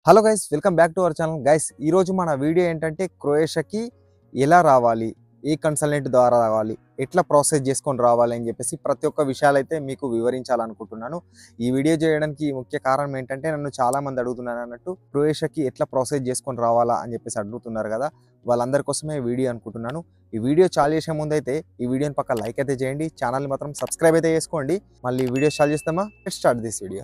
hello guys welcome back to our channel guys ఈరోజు మన video ఏంటంటే క్రొయేషియాకి ఎలా రావాలి ఏ కన్సల్టెంట్ ద్వారా రావాలి ఎట్లా ప్రాసెస్ చేసుకొని రావాలి అని చెప్పేసి ప్రతి ఒక్క విషయాలు అయితే మీకు వివరించాలనుకుంటున్నాను ఈ వీడియో చేయడానికి ముఖ్య కారణం ఏంటంటే నన్ను చాలా మంది అడుగుతున్నారు అన్నట్టు క్రొయేషియాకి ఎట్లా ప్రాసెస్ చేసుకొని రావాలా అని చెప్పేసి అడుగుతున్నారు కదా వాళ్ళందరి కోసమే ఈ వీడియో అనుకుంటున్నాను ఈ వీడియో చాలు చేసే ముందు అయితే ఈ వీడియోని పక్క లైక్ అయితే చేయండి ఛానల్ మాత్రం సబ్స్క్రైబ్ అయితే చేసుకోండి మళ్ళీ ఈ వీడియో స్టార్ట్ చేస్తామా స్టార్ట్ దిస్ వీడియో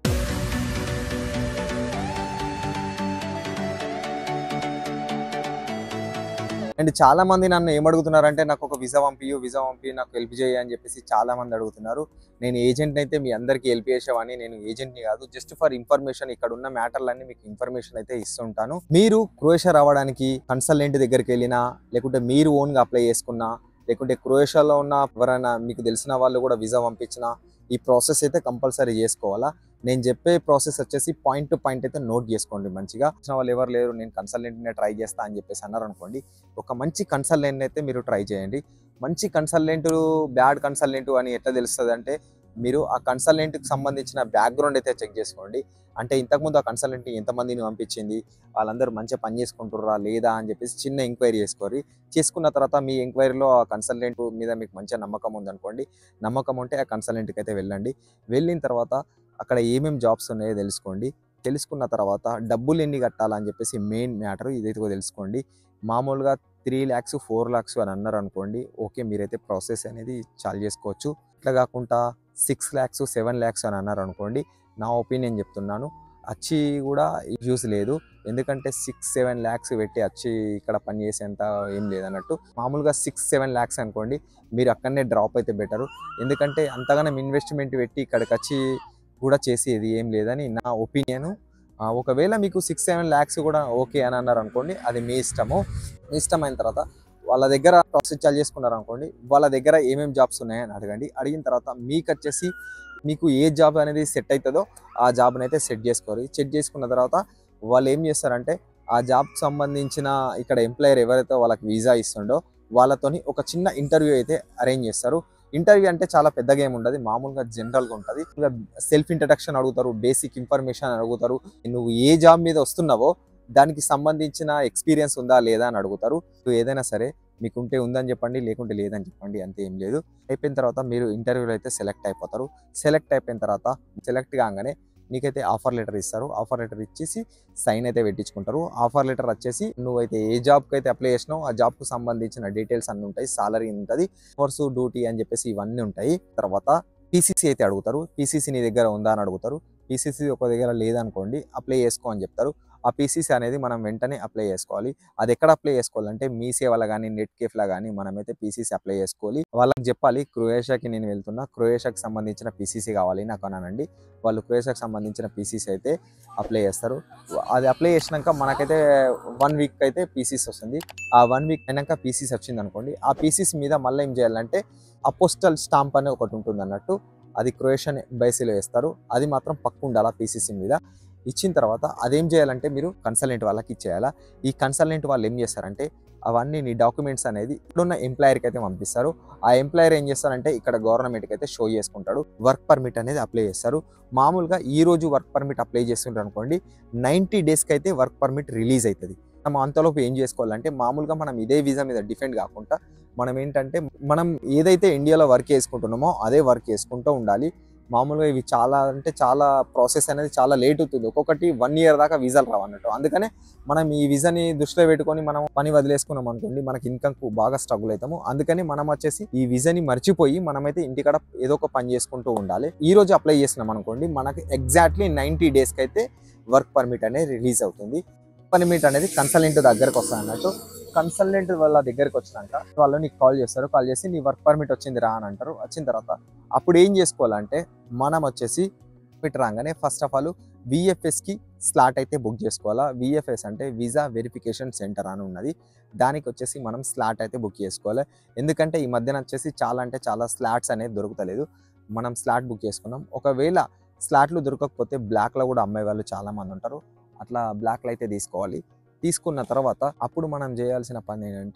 అండ్ చాలా మంది నన్ను ఏమడుగుతున్నారంటే నాకు ఒక విజా పంపియు విజా పంపి నాకు హెల్ప్ చేయి అని చెప్పేసి చాలా మంది అడుగుతున్నారు నేను ఏజెంట్ అయితే మీ అందరికీ హెల్ప్ చేసేవాడిని నేను ఏజెంట్ని కాదు జస్ట్ ఫర్ ఇన్ఫర్మేషన్ ఇక్కడ ఉన్న మ్యాటర్లన్నీ మీకు ఇన్ఫర్మేషన్ అయితే ఇస్తుంటాను మీరు క్రొయేషియా రావడానికి కన్సల్టెంట్ దగ్గరికి వెళ్ళినా లేకుంటే మీరు ఓన్గా అప్లై చేసుకున్నా లేకుంటే క్రొయేషియాలో ఉన్న ఎవరైనా మీకు తెలిసిన వాళ్ళు కూడా విజా పంపించినా ఈ ప్రాసెస్ అయితే కంపల్సరీ చేసుకోవాలా నేను చెప్పే ప్రాసెస్ వచ్చేసి పాయింట్ టు పాయింట్ అయితే నోట్ చేసుకోండి మంచిగా వచ్చిన వాళ్ళు ఎవరు లేరు నేను కన్సల్టెంట్నే ట్రై చేస్తా అని చెప్పేసి అన్నారు అనుకోండి ఒక మంచి కన్సల్టెంట్ అయితే మీరు ట్రై చేయండి మంచి కన్సల్టెంట్ బ్యాడ్ కన్సల్టెంట్ అని ఎట్లా తెలుస్తుంది అంటే మీరు ఆ కన్సల్టెంట్కి సంబంధించిన బ్యాక్గ్రౌండ్ అయితే చెక్ చేసుకోండి అంటే ఇంతకుముందు ఆ కన్సల్టెంట్ ఎంతమందిని పంపించింది వాళ్ళందరూ మంచిగా పని చేసుకుంటుర్రా లేదా అని చెప్పేసి చిన్న ఎంక్వైరీ చేసుకోరి చేసుకున్న తర్వాత మీ ఎంక్వైరీలో ఆ కన్సల్టెంట్ మీద మీకు మంచిగా నమ్మకం ఉందనుకోండి నమ్మకం ఉంటే ఆ కన్సల్టెంట్కి అయితే వెళ్ళండి వెళ్ళిన తర్వాత అక్కడ ఏమేమి జాబ్స్ ఉన్నాయో తెలుసుకోండి తెలుసుకున్న తర్వాత డబ్బులు ఎన్ని కట్టాలని చెప్పేసి మెయిన్ మ్యాటర్ ఇదైతే తెలుసుకోండి మామూలుగా త్రీ ల్యాక్స్ ఫోర్ ల్యాక్స్ అని అన్నారు అనుకోండి ఓకే మీరైతే ప్రాసెస్ అనేది చాలు చేసుకోవచ్చు ఇట్లా కాకుండా సిక్స్ ల్యాక్స్ సెవెన్ ల్యాక్స్ అని అన్నారు అనుకోండి నా ఒపీనియన్ చెప్తున్నాను వచ్చి కూడా యూస్ లేదు ఎందుకంటే సిక్స్ సెవెన్ ల్యాక్స్ పెట్టి వచ్చి ఇక్కడ పని చేసేంత ఏం లేదన్నట్టు మామూలుగా సిక్స్ సెవెన్ ల్యాక్స్ అనుకోండి మీరు అక్కడనే డ్రాప్ అయితే బెటరు ఎందుకంటే అంతగానం ఇన్వెస్ట్మెంట్ పెట్టి ఇక్కడికి వచ్చి కూడా చేసేది ఏం లేదని నా ఒపీనియన్ ఒకవేళ మీకు సిక్స్ సెవెన్ ల్యాక్స్ కూడా ఓకే అని అన్నారు అనుకోండి అది మీ ఇష్టము మీ ఇష్టం అయిన తర్వాత వాళ్ళ దగ్గర ప్రాసెస్ చాలు చేసుకున్నారు అనుకోండి వాళ్ళ దగ్గర ఏమేమి జాబ్స్ ఉన్నాయని అడగండి అడిగిన తర్వాత మీకు వచ్చేసి మీకు ఏ జాబ్ అనేది సెట్ అవుతుందో ఆ జాబ్ని అయితే సెట్ చేసుకోరు సెట్ చేసుకున్న తర్వాత వాళ్ళు ఏం చేస్తారంటే ఆ జాబ్కి సంబంధించిన ఇక్కడ ఎంప్లాయర్ ఎవరైతే వాళ్ళకి వీసా ఇస్తుండో వాళ్ళతోని ఒక చిన్న ఇంటర్వ్యూ అయితే అరేంజ్ చేస్తారు ఇంటర్వ్యూ అంటే చాలా పెద్దగా ఏమి ఉండదు మామూలుగా జనరల్గా ఉంటుంది సెల్ఫ్ ఇంట్రడక్షన్ అడుగుతారు బేసిక్ ఇన్ఫర్మేషన్ అడుగుతారు నువ్వు ఏ జాబ్ మీద వస్తున్నావో దానికి సంబంధించిన ఎక్స్పీరియన్స్ ఉందా లేదా అని అడుగుతారు సో ఏదైనా సరే మీకు ఉంటే ఉందని చెప్పండి లేకుంటే లేదని చెప్పండి అంతే ఏం లేదు అయిపోయిన తర్వాత మీరు ఇంటర్వ్యూలో అయితే సెలెక్ట్ అయిపోతారు సెలెక్ట్ అయిపోయిన తర్వాత సెలెక్ట్ కాగానే నీకైతే ఆఫర్ లెటర్ ఇస్తారు ఆఫర్ లెటర్ ఇచ్చేసి సైన్ అయితే పెట్టించుకుంటారు ఆఫర్ లెటర్ వచ్చేసి నువ్వైతే ఏ జాబ్కి అయితే అప్లై చేసినావు ఆ జాబ్కు సంబంధించిన డీటెయిల్స్ అన్ని ఉంటాయి సాలరీ ఉంటుంది కోర్సు డ్యూటీ అని చెప్పేసి ఇవన్నీ ఉంటాయి తర్వాత పీసీసీ అయితే అడుగుతారు పీసీసీ నీ దగ్గర ఉందా అని అడుగుతారు పీసీసీ ఒక దగ్గర లేదనుకోండి అప్లై చేసుకో అని చెప్తారు ఆ పీసీసీ అనేది మనం వెంటనే అప్లై చేసుకోవాలి అది ఎక్కడ అప్లై చేసుకోవాలంటే మీ సేవలో కానీ నెట్ కేఫ్లో కానీ మనమైతే పీసీసీ అప్లై చేసుకోవాలి వాళ్ళకి చెప్పాలి క్రొయేషియాకి నేను వెళ్తున్నా క్రొయేషియాకి సంబంధించిన పీసీసీ కావాలి నాకు అనండి వాళ్ళు క్రొయేషియాకి సంబంధించిన పీసీసీ అయితే అప్లై చేస్తారు అది అప్లై చేసినాక మనకైతే వన్ వీక్ అయితే పీసీసీ వస్తుంది ఆ వన్ వీక్ అయినాక పీసీసీ వచ్చింది అనుకోండి ఆ పీసీసీ మీద మళ్ళీ ఏం చేయాలంటే అపోస్టల్ స్టాంప్ అనే ఒకటి ఉంటుంది అన్నట్టు అది క్రొయేషియన్ ఎంబైసీలో వేస్తారు అది మాత్రం పక్క ఉండాలి పీసీసీ మీద ఇచ్చిన తర్వాత అదేం చేయాలంటే మీరు కన్సల్టెంట్ వాళ్ళకి ఇచ్చేయాలా ఈ కన్సల్టెంట్ వాళ్ళు ఏం చేస్తారంటే అవన్నీ నీ డాక్యుమెంట్స్ అనేది ఇప్పుడున్న ఎంప్లాయర్కి అయితే పంపిస్తారు ఆ ఎంప్లాయర్ ఏం చేస్తారంటే ఇక్కడ గవర్నమెంట్కి అయితే షో చేసుకుంటాడు వర్క్ పర్మిట్ అనేది అప్లై చేస్తారు మామూలుగా ఈ రోజు వర్క్ పర్మిట్ అప్లై చేస్తుంటారు అనుకోండి నైంటీ డేస్కి అయితే వర్క్ పర్మిట్ రిలీజ్ అవుతుంది మనం అంతలోపు ఏం చేసుకోవాలంటే మామూలుగా మనం ఇదే వీసా మీద డిఫెండ్ కాకుండా మనం ఏంటంటే మనం ఏదైతే ఇండియాలో వర్క్ చేసుకుంటున్నామో అదే వర్క్ చేసుకుంటూ ఉండాలి మామూలుగా ఇవి చాలా అంటే చాలా ప్రాసెస్ అనేది చాలా లేట్ అవుతుంది ఒక్కొక్కటి వన్ ఇయర్ దాకా వీసాలు రావన్నట్టు అందుకనే మనం ఈ వీసాని దృష్టిలో పెట్టుకొని మనం పని వదిలేసుకున్నాం అనుకోండి మనకి ఇన్కమ్ బాగా స్ట్రగుల్ అవుతాము అందుకని మనం వచ్చేసి ఈ వీసాని మర్చిపోయి మనమైతే ఇంటికాడ ఏదో ఒక పని చేసుకుంటూ ఉండాలి ఈ రోజు అప్లై చేసినాం అనుకోండి మనకి ఎగ్జాక్ట్లీ నైంటీ డేస్కి అయితే వర్క్ పర్మిట్ అనేది రిలీజ్ అవుతుంది పర్మిట్ అనేది కన్సల్టెంట్ దగ్గరకు వస్తుంది అన్నట్టు కన్సల్టెంట్ వాళ్ళ దగ్గరికి వచ్చినాక వాళ్ళు నీకు కాల్ చేస్తారు కాల్ చేసి నీ వర్క్ పర్మిట్ వచ్చింది రా అని అంటారు వచ్చిన తర్వాత అప్పుడు ఏం చేసుకోవాలంటే మనం వచ్చేసి పర్మిట్ రాగానే ఫస్ట్ ఆఫ్ ఆల్ విఎఫ్ఎస్కి స్లాట్ అయితే బుక్ చేసుకోవాలా విఎఫ్ఎస్ అంటే వీసా వెరిఫికేషన్ సెంటర్ అని ఉన్నది దానికి వచ్చేసి మనం స్లాట్ అయితే బుక్ చేసుకోవాలి ఎందుకంటే ఈ మధ్యన వచ్చేసి చాలా అంటే చాలా స్లాట్స్ అనేది దొరుకుతలేదు మనం స్లాట్ బుక్ చేసుకున్నాం ఒకవేళ స్లాట్లు దొరకకపోతే బ్లాక్లో కూడా అమ్మే వాళ్ళు చాలా మంది ఉంటారు అట్లా బ్లాక్లో అయితే తీసుకోవాలి తీసుకున్న తర్వాత అప్పుడు మనం చేయాల్సిన పని ఏంటంటే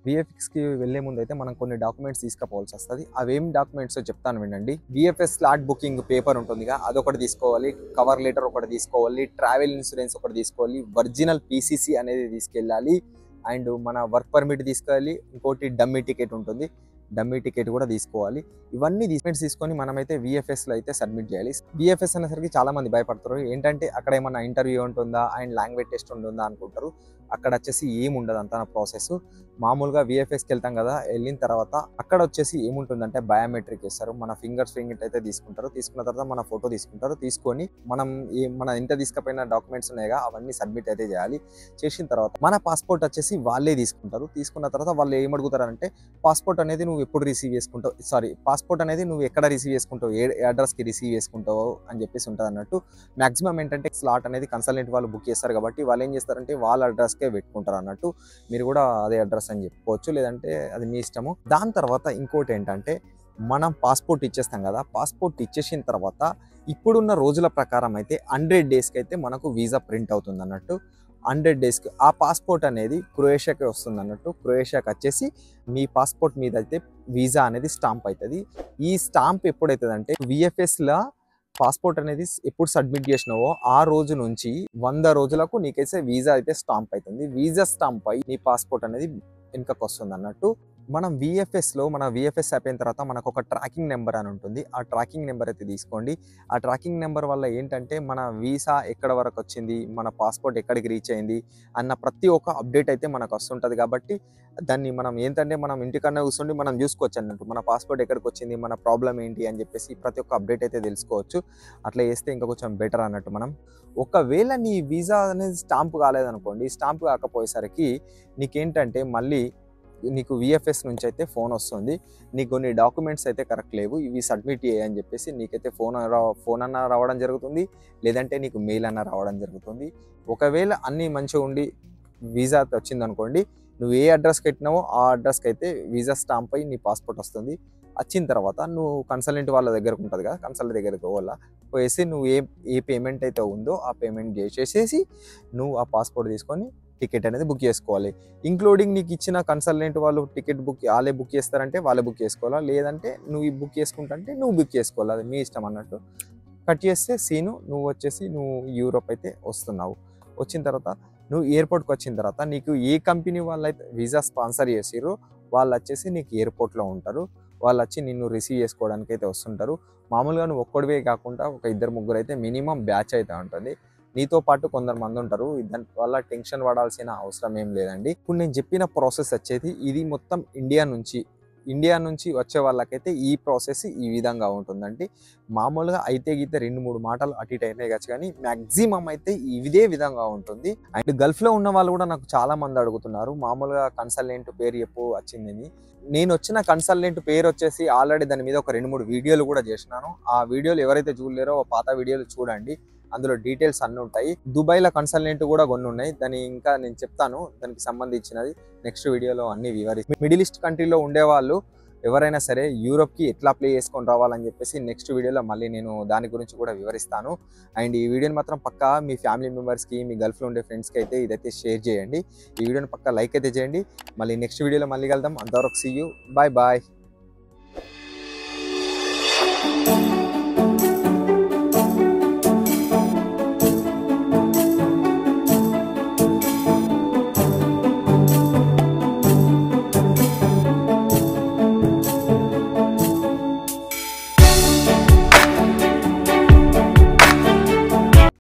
VFX కి వెళ్ళే ముందు అయితే మనం కొన్ని డాక్యుమెంట్స్ తీసుకుపోవాల్సి వస్తుంది అవేం డాక్యుమెంట్స్ చెప్తాను వినండి విఎఫ్ఎస్ స్లాట్ బుకింగ్ పేపర్ ఉంటుందిగా అదొకటి తీసుకోవాలి కవర్ లెటర్ ఒకటి తీసుకోవాలి ట్రావెల్ ఇన్సూరెన్స్ ఒకటి తీసుకోవాలి ఒరిజినల్ పీసీసీ అనేది తీసుకెళ్ళాలి అండ్ మన వర్క్ పర్మిట్ తీసుకెళ్ళాలి ఇంకోటి డమ్మీ టికెట్ ఉంటుంది డమ్మీ టికెట్ కూడా తీసుకోవాలి ఇవన్నీ డాక్యుమెంట్స్ తీసుకొని మనమైతే VFS లో అయితే సబ్మిట్ చేయాలి విఎఫ్ఎస్ అనేసరికి చాలా మంది భయపడతారు ఏంటంటే అక్కడ ఏమన్నా ఇంటర్వ్యూ ఉంటుందా అండ్ లాంగ్వేజ్ టెస్ట్ ఉంటుందా అనుకుంటారు అక్కడ వచ్చేసి ఏం ఉండదు అంత ప్రాసెస్ మామూలుగా విఎఫ్ఎస్కి వెళ్తాం కదా వెళ్ళిన తర్వాత అక్కడ వచ్చేసి ఏముంటుందంటే బయోమెట్రిక్ ఇస్తారు మన ఫింగర్స్ ఫింగర్ అయితే తీసుకుంటారు తీసుకున్న తర్వాత మన ఫోటో తీసుకుంటారు తీసుకొని మనం ఏ మన ఇంత తీసుకుపోయిన డాక్యుమెంట్స్ ఉన్నాయిగా అవన్నీ సబ్మిట్ అయితే చేయాలి చేసిన తర్వాత మన పాస్పోర్ట్ వచ్చేసి వాళ్ళే తీసుకుంటారు తీసుకున్న తర్వాత వాళ్ళు ఏం అడుగుతారంటే పాస్పోర్ట్ అనేది నువ్వు ఎప్పుడు రిసీవ్ చేసుకుంటావు సారీ పాస్పోర్ట్ అనేది నువ్వు ఎక్కడ రిసీవ్ చేసుకుంటావు ఏ అడ్రస్కి రిసీవ్ చేసుకుంటావు అని చెప్పేసి ఉంటుంది అన్నట్టు మాక్సిమం ఏంటంటే స్లాట్ అనేది కన్సల్టెంట్ వాళ్ళు బుక్ చేస్తారు కాబట్టి వాళ్ళు ఏం చేస్తారంటే వాళ్ళ అడ్రస్కే పెట్టుకుంటారు అన్నట్టు మీరు కూడా అదే అడ్రస్ అని చెప్పుకోవచ్చు లేదంటే అది మీ ఇష్టము దాని తర్వాత ఇంకోటి ఏంటంటే మనం పాస్పోర్ట్ ఇచ్చేస్తాం కదా పాస్పోర్ట్ ఇచ్చేసిన తర్వాత ఇప్పుడున్న రోజుల ప్రకారం అయితే హండ్రెడ్ డేస్కి అయితే మనకు వీసా ప్రింట్ అవుతుంది అన్నట్టు హండ్రెడ్ డేస్కి ఆ పాస్పోర్ట్ అనేది క్రొయేషియాకి వస్తుంది అన్నట్టు క్రొయేషియాకి వచ్చేసి మీ పాస్పోర్ట్ మీద అయితే వీసా అనేది స్టాంప్ అవుతుంది ఈ స్టాంప్ ఎప్పుడైతుంది అంటే విఎఫ్ఎస్లో పాస్పోర్ట్ అనేది ఎప్పుడు సబ్మిట్ చేసినావో ఆ రోజు నుంచి వంద రోజులకు నీకైతే వీసా అయితే స్టాంప్ అవుతుంది వీసా స్టాంప్ అయి నీ పాస్పోర్ట్ అనేది వెనుకకు వస్తుంది అన్నట్టు మనం VFS లో మన విఎఫ్ఎస్ అయిపోయిన తర్వాత మనకు ఒక ట్రాకింగ్ నెంబర్ అని ఉంటుంది ఆ ట్రాకింగ్ నెంబర్ అయితే తీసుకోండి ఆ ట్రాకింగ్ నెంబర్ వల్ల ఏంటంటే మన వీసా ఎక్కడ వరకు వచ్చింది మన పాస్పోర్ట్ ఎక్కడికి రీచ్ అయింది అన్న ప్రతి ఒక్క అప్డేట్ అయితే మనకు వస్తుంటుంది కాబట్టి దాన్ని మనం ఏంటంటే మనం ఇంటికన్నా కూర్చుండి మనం చూసుకోవచ్చు అన్నట్టు మన పాస్పోర్ట్ ఎక్కడికి వచ్చింది మన ప్రాబ్లం ఏంటి అని చెప్పేసి ప్రతి ఒక్క అప్డేట్ అయితే తెలుసుకోవచ్చు అట్లా చేస్తే ఇంకా కొంచెం బెటర్ అన్నట్టు మనం ఒకవేళ నీ వీసా అనేది స్టాంప్ కాలేదనుకోండి స్టాంప్ కాకపోయేసరికి నీకేంటంటే మళ్ళీ నీకు విఎఫ్ఎస్ నుంచి అయితే ఫోన్ వస్తుంది నీకు కొన్ని డాక్యుమెంట్స్ అయితే కరెక్ట్ లేవు ఇవి సబ్మిట్ చేయని చెప్పేసి నీకైతే ఫోన్ రా ఫోన్ అన్న రావడం జరుగుతుంది లేదంటే నీకు మెయిల్ అన్న రావడం జరుగుతుంది ఒకవేళ అన్నీ మంచిగా ఉండి వీసా వచ్చింది అనుకోండి నువ్వు ఏ అడ్రస్కి పెట్టినావో ఆ అడ్రస్కి అయితే వీసా స్టాంప్ అయ్యి నీ పాస్పోర్ట్ వస్తుంది వచ్చిన తర్వాత నువ్వు కన్సల్టెంట్ వాళ్ళ దగ్గరకు ఉంటుంది కదా కన్సల్టెంట్ దగ్గరకు పోవాలా పోయేసి నువ్వు ఏ ఏ పేమెంట్ అయితే ఉందో ఆ పేమెంట్ చేసేసేసి నువ్వు ఆ పాస్పోర్ట్ తీసుకొని టికెట్ అనేది బుక్ చేసుకోవాలి ఇంక్లూడింగ్ నీకు ఇచ్చిన కన్సల్టెంట్ వాళ్ళు టికెట్ బుక్ వాళ్ళే బుక్ చేస్తారంటే వాళ్ళే బుక్ చేసుకోవాలా లేదంటే నువ్వు బుక్ చేసుకుంటే నువ్వు బుక్ చేసుకోవాలి అది మీ ఇష్టం అన్నట్టు కట్ చేస్తే సీను నువ్వు వచ్చేసి నువ్వు యూరోప్ అయితే వస్తున్నావు వచ్చిన తర్వాత నువ్వు ఎయిర్పోర్ట్కి వచ్చిన తర్వాత నీకు ఏ కంపెనీ వాళ్ళు అయితే వీసా స్పాన్సర్ చేసిర్రో వాళ్ళు వచ్చేసి నీకు ఎయిర్పోర్ట్లో ఉంటారు వాళ్ళు వచ్చి నిన్ను రిసీవ్ చేసుకోవడానికి అయితే వస్తుంటారు మామూలుగా నువ్వు ఒక్కడివే కాకుండా ఒక ఇద్దరు ముగ్గురు అయితే మినిమం బ్యాచ్ అయితే ఉంటుంది నీతో పాటు కొందరు మంది ఉంటారు దాని వల్ల టెన్షన్ పడాల్సిన అవసరం ఏం లేదండి ఇప్పుడు నేను చెప్పిన ప్రాసెస్ వచ్చేది ఇది మొత్తం ఇండియా నుంచి ఇండియా నుంచి వచ్చే వాళ్ళకైతే ఈ ప్రాసెస్ ఈ విధంగా ఉంటుందండి మామూలుగా అయితే గీతే రెండు మూడు మాటలు అటు ఇటు అయినాయి కావచ్చు కానీ మ్యాక్సిమం అయితే ఇదే విధంగా ఉంటుంది అండ్ గల్ఫ్లో ఉన్న వాళ్ళు కూడా నాకు చాలా మంది అడుగుతున్నారు మామూలుగా కన్సల్టెంట్ పేరు చెప్పు వచ్చిందని నేను వచ్చిన కన్సల్టెంట్ పేరు వచ్చేసి ఆల్రెడీ దాని మీద ఒక రెండు మూడు వీడియోలు కూడా చేసినాను ఆ వీడియోలు ఎవరైతే చూడలేరో ఆ పాత వీడియోలు చూడండి అందులో డీటెయిల్స్ అన్నీ ఉంటాయి దుబాయ్లో కన్సల్టెంట్ కూడా కొన్ని ఉన్నాయి దాని ఇంకా నేను చెప్తాను దానికి సంబంధించినది నెక్స్ట్ వీడియోలో అన్ని వివరి మిడిల్ ఈస్ట్ కంట్రీలో ఉండేవాళ్ళు ఎవరైనా సరే యూరోప్కి ఎట్లా ప్లే చేసుకొని రావాలని చెప్పేసి నెక్స్ట్ వీడియోలో మళ్ళీ నేను దాని గురించి కూడా వివరిస్తాను అండ్ ఈ వీడియోని మాత్రం పక్కా మీ ఫ్యామిలీ మెంబర్స్కి మీ గల్ఫ్లో ఉండే ఫ్రెండ్స్కి అయితే ఇదైతే షేర్ చేయండి ఈ వీడియోని పక్కా లైక్ అయితే చేయండి మళ్ళీ నెక్స్ట్ వీడియోలో మళ్ళీ కలుద్దాం అంతవరకు సీ యూ బాయ్ బాయ్